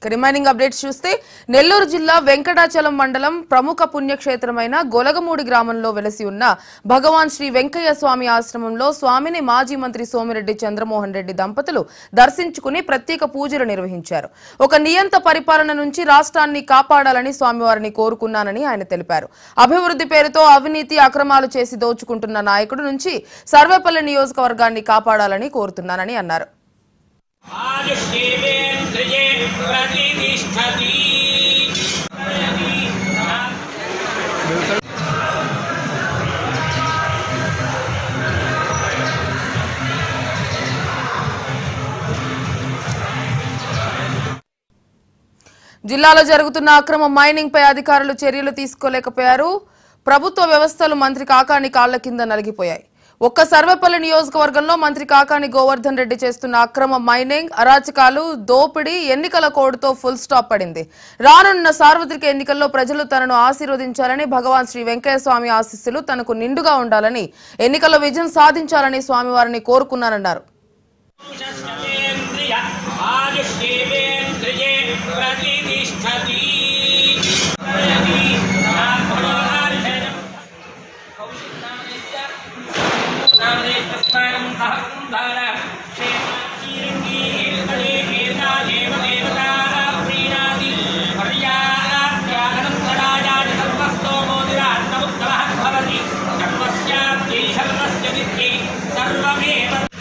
remaining updates చూస్తే నెల్లూరు జిల్లా వెంకటాచలం మండలం ప్రముఖ పుణ్యక్షేత్రమైన గొలగమూడి గ్రామంలో వెలసి ఉన్న భగవాన్ శ్రీ వెంకయ్య స్వామి ఆశ్రమంలో స్వామిని మాజీ మంత్రి సోమిరెడ్డి చంద్రమోహన్ రెడ్డి దంపతులు దర్శించుకుని ప్రత్యేక పూజలు నిర్వహించారు ఒక నియంత పరిపాలన నుంచి రాష్ట్రాన్ని కాపాడాలని స్వామివారిని కోరుకున్నానని ఆయన తెలిపారు అభివృద్ధి పేరుతో అవినీతి అక్రమాలు చేసి దోచుకుంటున్న నాయకుడు నుంచి సర్వేపల్లి నియోజకవర్గాన్ని కాపాడాలని కోరుతున్నానని అన్నారు आयुष्येवेन्द्रिये प्रतिष्ठति జిల్లాలో జరుగుతున్న అక్రమ మైనింగ్ పై అధికారులు చర్యలు తీసుకోలేకపోయారు ప్రభుత్వ వ్యవస్థలు మంత్రి కాకాని కాళ్ల కింద నలిగిపోయాయి ఒక్క సర్వేపల్లి నియోజకవర్గంలో మంత్రి కాకాని గోవర్ధన్ రెడ్డి చేస్తున్న అక్రమ మైనింగ్ అరాచకాలు దోపిడీ ఎన్నికల కోడ్తో ఫుల్ స్టాప్ పడింది రానున్న సార్వత్రిక ఎన్నికల్లో ప్రజలు తనను ఆశీర్వదించాలని భగవాన్ శ్రీ వెంకయ్య స్వామి ఆశీస్సులు తనకు నిండుగా ఉండాలని ఎన్నికల్లో విజయం సాధించాలని స్వామివారిని కోరుకున్నానన్నారు आयुष्येवेन्द्रिय आयुष्येवेन्द्रिये प्रतिष्ठति सर्वमेव